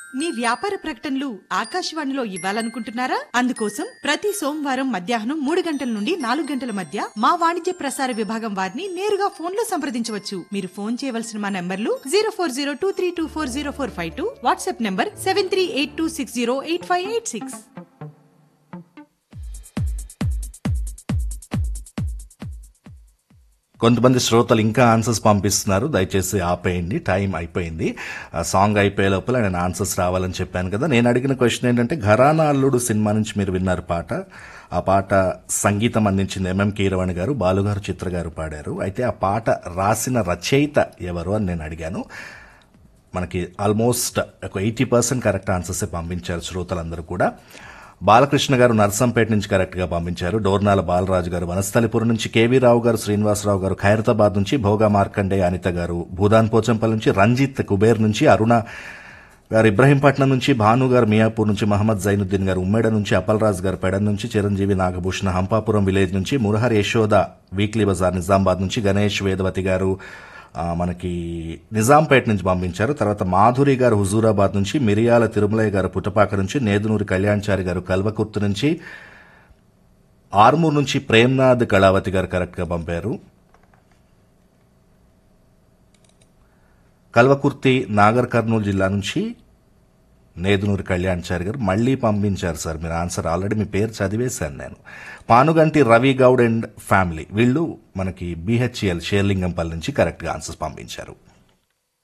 మీ వ్యాపార ప్రకటనలు ఆకాశవాణిలో ఇవ్వాలనుకుంటున్నారా అందుకోసం ప్రతి సోమవారం మధ్యాహ్నం మూడు గంటల నుండి నాలుగు గంటల మధ్య మా వాణిజ్య ప్రసార విభాగం వారిని నేరుగా ఫోన్ లో సంప్రదించవచ్చు మీరు ఫోన్ చేయవలసిన మా నంబర్లు zero four zero two three two four zero four five two WhatsApp number seven three eight two six zero eight five eight six కొంతమంది శ్రోతలు ఇంకా ఆన్సర్స్ పంపిస్తున్నారు దయచేసి ఆపేయండి టైం అయిపోయింది ఆ సాంగ్ అయిపోయే లోపల నేను ఆన్సర్స్ రావాలని చెప్పాను కదా నేను అడిగిన క్వశ్చన్ ఏంటంటే ఘరానా అల్లుడు సినిమా నుంచి మీరు విన్నారు పాట ఆ పాట సంగీతం అందించింది ఎంఎం కీరవాణి గారు బాలుగారు చిత్ర గారు పాడారు అయితే ఆ పాట రాసిన రచయిత ఎవరు అని నేను అడిగాను మనకి ఆల్మోస్ట్ ఒక ఎయిటీ పర్సెంట్ కరెక్ట్ ఆన్సర్స్ పంపించారు శ్రోతలందరూ కూడా బాలకృష్ణ గారు నర్సంపేట నుంచి కరెక్ట్ గా పంపించారు డోర్నాల బాలరాజు గారు వనస్థలిపురం నుంచి కేవీ రావు గారు శ్రీనివాసరావు గారు ఖైరతాబాద్ నుంచి భోగా మార్కండే అనిత గారు భూదాన్ పోచంపల్లి నుంచి రంజిత్ కుబేర్ నుంచి అరుణ గారు ఇబ్రహీంపట్నం నుంచి భాను గారు మియాపూర్ నుంచి మహమ్మద్ జైనుద్దీన్ గారు ఉమ్మేడ నుంచి అప్పలరాజు గారు పెడ నుంచి చిరంజీవి నాగభూషణ హంపాపురం విలేజ్ నుంచి మురహర్ యశోద వీక్లీ బజార్ నిజామాబాద్ నుంచి గణేష్ వేదవతి గారు ఆ, మనకి నిజాంపేట నుంచి పంపించారు తర్వాత మాధురి గారు హుజూరాబాద్ నుంచి మిరియాల తిరుమలయ్య గారు పుట్టపాక నుంచి నేదునూరి కళ్యాణ్చారి గారు కల్వకుర్తి నుంచి ఆర్మూర్ నుంచి ప్రేమ్నాథ్ కళావతి గారు కరెక్ట్గా పంపారు కల్వకుర్తి నాగర్ కర్నూలు జిల్లా నుంచి నేదునూరి కళ్యాణ్చారి గారు మళ్ళీ పంపించారు సార్ మీరు ఆన్సర్ ఆల్రెడీ మీ పేరు చదివేశాను నేను పానుగంటి రవి గౌడ్ అండ్ ఫ్యామిలీ వీళ్ళు మనకి బీహెచ్ఎల్ షేర్లింగంపల్లి నుంచి కరెక్ట్గా ఆన్సర్స్ పంపించారు